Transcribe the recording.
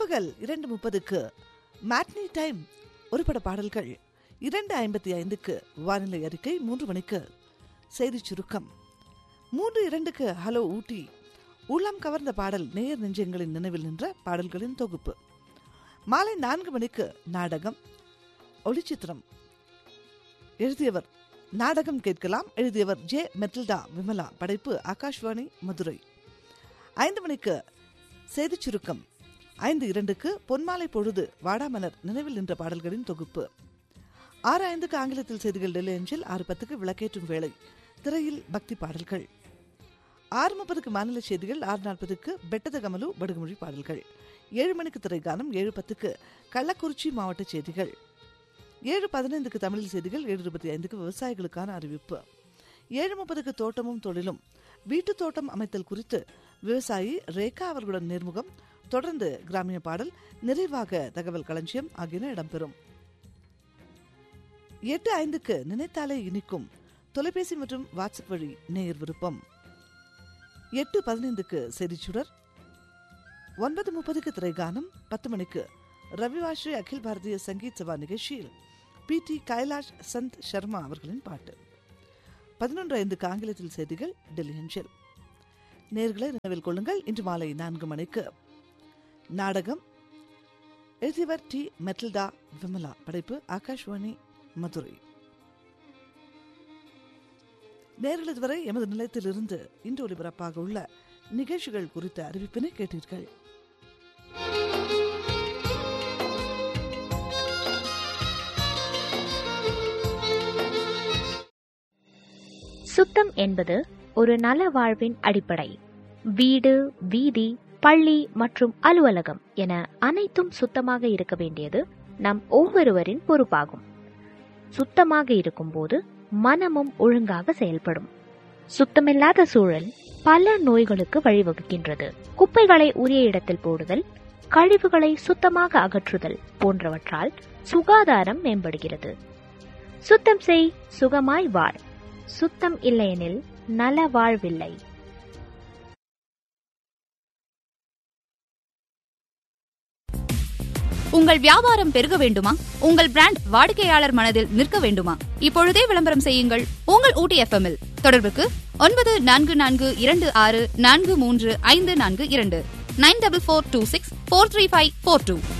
பிற்பகல் இரண்டு முப்பதுக்கு மேட்னி டைம் ஒரு பட பாடல்கள் இரண்டு ஐம்பத்தி ஐந்துக்கு வானிலை அறிக்கை மூன்று மணிக்கு செய்திச் சுருக்கம் மூன்று இரண்டுக்கு ஹலோ ஊட்டி உள்ளம் கவர்ந்த பாடல் நேயர் நெஞ்சங்களின் நினைவில் நின்ற பாடல்களின் தொகுப்பு மாலை நான்கு மணிக்கு நாடகம் ஒளிச்சித்திரம் எழுதியவர் நாடகம் கேட்கலாம் எழுதியவர் ஜே மெட்டில்டா விமலா படைப்பு ஆகாஷ்வாணி மதுரை ஐந்து மணிக்கு செய்திச் சுருக்கம் ஐந்து இரண்டுக்கு பொன்மாலை பொழுது வாடாமலர் நினைவில் நின்ற பாடல்களின் தொகுப்பு ஆறு ஐந்துக்கு ஆங்கிலத்தில் செய்திகள் டெல்லி அஞ்சில் ஆறு பத்துக்கு விளக்கேற்றும் வேளை திரையில் பக்தி பாடல்கள் ஆறு முப்பதுக்கு மாநில செய்திகள் ஆறு நாற்பதுக்கு பெட்டத கமலு படுகுமொழி பாடல்கள் ஏழு மணிக்கு திரைக்கானம் ஏழு பத்துக்கு கள்ளக்குறிச்சி மாவட்ட செய்திகள் ஏழு பதினைந்துக்கு தமிழ் செய்திகள் ஏழு இருபத்தி ஐந்துக்கு விவசாயிகளுக்கான அறிவிப்பு ஏழு முப்பதுக்கு தோட்டமும் தொழிலும் வீட்டு தோட்டம் அமைத்தல் குறித்து விவசாயி ரேகா அவர்களுடன் நேர்முகம் தொடர்ந்து கிராமிய பாடல் நிறைவாக தகவல் களஞ்சியம் ஆகியன இடம்பெறும் எட்டு ஐந்துக்கு நினைத்தாலே இனிக்கும் தொலைபேசி மற்றும் வாட்ஸ்அப் வழி நேயர் விருப்பம் எட்டு பதினைந்துக்கு செய்திச்சுடர் ஒன்பது முப்பதுக்கு திரைகானம் பத்து மணிக்கு ரவிவாஸ்ரீ அகில் பாரதிய சங்கீத் சபா நிகழ்ச்சியில் பி டி கைலாஷ் சந்த் சர்மா அவர்களின் பாட்டு பதினொன்று ஐந்துக்கு ஆங்கிலத்தில் செய்திகள் டெல்லி அஞ்சல் நேர்களை நினைவில் கொள்ளுங்கள் இன்று மாலை நான்கு மணிக்கு நாடகம் எழுதியவர் டி மெட்டில்டா விமலா படைப்பு ஆகாஷ்வாணி மதுரை நேர்கள் இதுவரை எமது நிலையத்திலிருந்து இன்று ஒலிபரப்பாக உள்ள நிகழ்ச்சிகள் குறித்த அறிவிப்பினை கேட்டீர்கள் சுத்தம் என்பது ஒரு நல வாழ்வின் அடிப்படை வீடு வீதி பள்ளி மற்றும் அலுவலகம் என அனைத்தும் சுத்தமாக இருக்க வேண்டியது நம் ஒவ்வொருவரின் பொறுப்பாகும் சுத்தமாக இருக்கும்போது மனமும் ஒழுங்காக செயல்படும் சுத்தமில்லாத சூழல் பல நோய்களுக்கு வழிவகுக்கின்றது குப்பைகளை உரிய இடத்தில் போடுதல் கழிவுகளை சுத்தமாக அகற்றுதல் போன்றவற்றால் சுகாதாரம் மேம்படுகிறது சுத்தம் செய் சுகமாய் வாழ் சுத்தம் இல்லையெனில் நல வாழ்வில்லை உங்கள் வியாபாரம் பெருக வேண்டுமா உங்கள் பிராண்ட் வாடிக்கையாளர் மனதில் நிற்க வேண்டுமா இப்பொழுதே விளம்பரம் செய்யுங்கள் உங்கள் ஊட்டி எஃப்எம்மில் தொடர்புக்கு ஒன்பது நான்கு நான்கு இரண்டு ஆறு நான்கு மூன்று ஐந்து நான்கு இரண்டு nine double four two six four three five four two